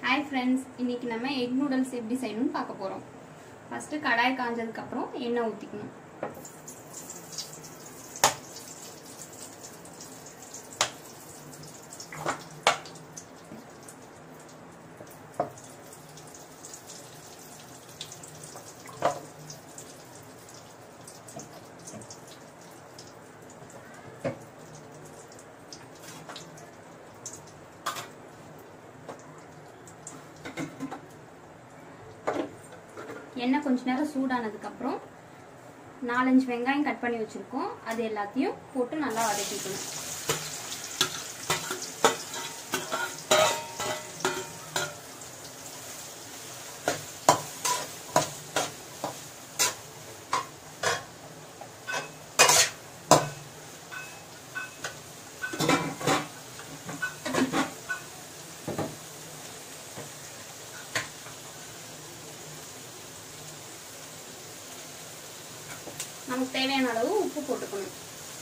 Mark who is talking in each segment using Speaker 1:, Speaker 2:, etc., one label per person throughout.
Speaker 1: hi friends இன்னைக்கு நம்ம egg noodles எப்படி செய்யணும்னு பார்க்க போகிறோம் ஃபஸ்ட்டு கடாய் காஞ்சதுக்கப்புறம் எண்ணெய் ஊற்றிக்கணும் எண்ணெய் கொஞ்ச நேரம் சூடானதுக்கப்புறம் நாலஞ்சு வெங்காயம் கட் பண்ணி வச்சுருக்கோம் அது எல்லாத்தையும் போட்டு நல்லா வதக்கிக்கணும் நமக்கு தேவையான அளவு உப்பு போட்டுக்கணும்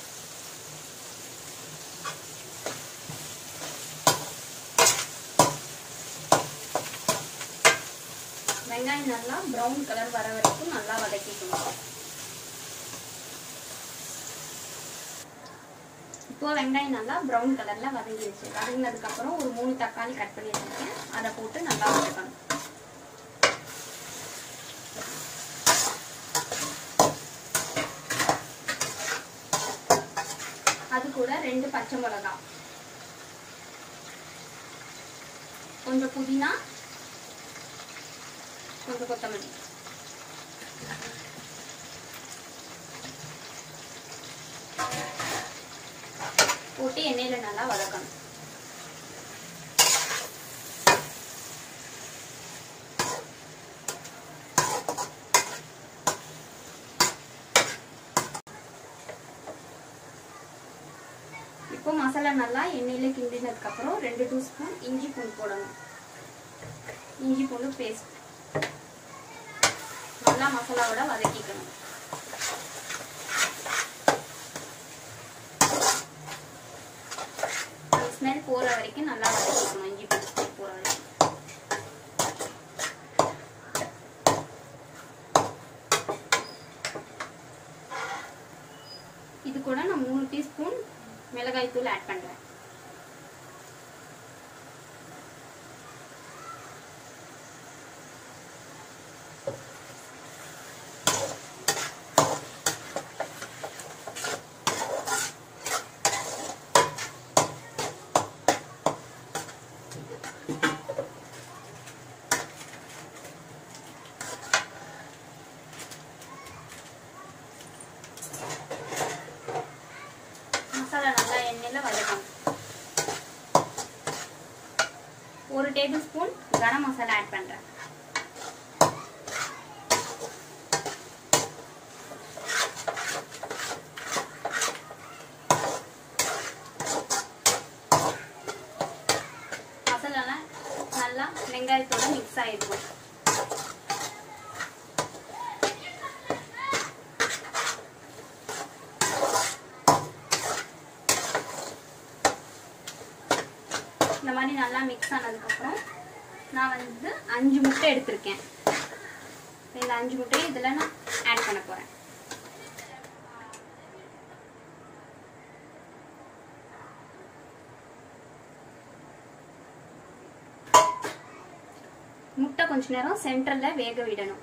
Speaker 1: வெங்காயம் நல்லா ப்ரௌன் கலர் வர வரைக்கும் நல்லா வதக்கிக்கணும் இப்போ வெங்காயம் நல்லா ப்ரௌன் கலர்ல வதங்கிடுச்சு வதங்கினதுக்கு அப்புறம் ஒரு மூணு தக்காளி கட் பண்ணி வச்சிருக்கேன் அதை போட்டு நல்லா வதக்கணும் அது கூட ரெண்டு பச்சை மிளகா கொஞ்சம் புதினா கொஞ்சம் கொத்தமல்லி போட்டு எண்ணெயில நல்லா வதக்கணும் இப்போ மசாலா நல்லா எண்ணெயில் கிண்டினதுக்கு அப்புறம் ரெண்டு டூ ஸ்பூன் இஞ்சி பூண்டு போடணும் இஞ்சி பூண்டு பேஸ்ட் நல்லா மசாலாவோட வதக்கிக்கணும் ஸ்மெல் போகிற வரைக்கும் நல்லா வதக்கிக்கணும் இஞ்சி பூண்டு ஸ்மெல் போகிற வரைக்கும் இது கூட நான் மூணு டீஸ்பூன் மிளகாய் தூள் ஆட் பண்றேன் மசாலா நல்லா எண்ணெயில் வதக்கணும் ஒரு tablespoon garam masala add பண்ணுறேன் மசாலாலாம் நல்லா வெங்காயத்தோட மிக்ஸ் ஆகிருக்கும் இந்த மாதிரி நல்லா மிக்ஸ் ஆனதுக்கப்புறம் நான் வந்து அஞ்சு முட்டை எடுத்திருக்கேன் இந்த அஞ்சு முட்டையை இதில் நான் ஆட் பண்ண போகிறேன் முட்டை கொஞ்ச நேரம் சென்டரில் வேக விடணும்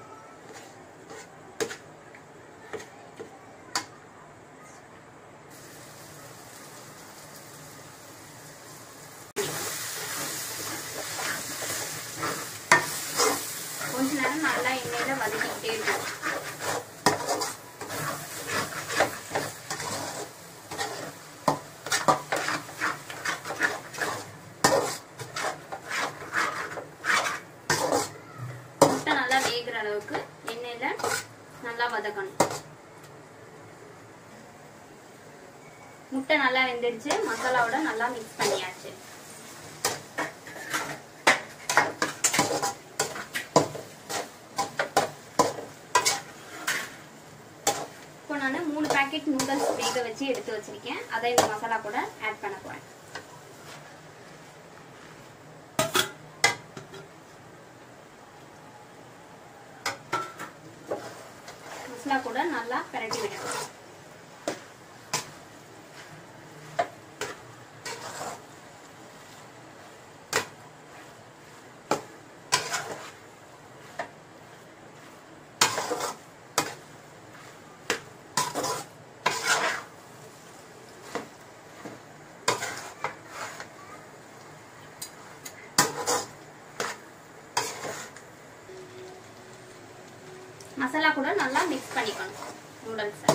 Speaker 1: கொஞ்ச நேரம் நல்லா எண்ணெயில வதக்கிக்கிட்டே இருக்கும் முட்டை நல்லா வேகிற அளவுக்கு எண்ணெயில நல்லா வதக்கணும் முட்டை நல்லா வெந்துடுச்சு மசாலாவோட நல்லா மிக்ஸ் பண்ணியாச்சு இப்போ நான் மூணு பேக்கெட் நூடுல்ஸ் வேக வச்சு எடுத்து வச்சிருக்கேன் அதை இந்த மசாலா கூட ஆட் பண்ண போறேன் மசாலா கூட நல்லா பிரட்டி விடணும் மசாலா கூட நல்லா மிக்ஸ் பண்ணிக்கணும் நூடுல்ஸை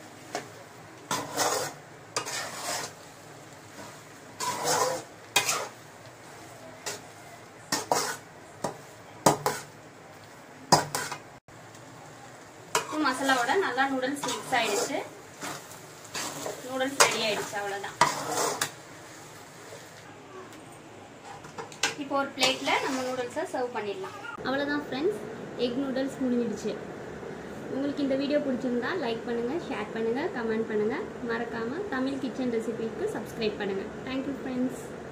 Speaker 1: மசாலாவோட நல்லா நூடுல்ஸ் மிக்ஸ் ஆயிடுச்சு நூடுல்ஸ் ரெடி ஆயிடுச்சு அவ்வளோதான் இப்போ ஒரு பிளேட்டில் நம்ம நூடுல்ஸை சர்வ் பண்ணிடலாம் அவ்வளோதான் ஃப்ரெண்ட்ஸ் எக் நூடுல்ஸ் முடிஞ்சிடுச்சு உங்களுக்கு இந்த வீடியோ பிடிச்சிருந்தா லைக் பண்ணுங்கள் ஷேர் பண்ணுங்கள் கமெண்ட் பண்ணுங்கள் மறக்காமல் தமிழ் கிச்சன் ரெசிபிக்கு சப்ஸ்கிரைப் பண்ணுங்கள் தேங்க்யூ ஃப்ரெண்ட்ஸ்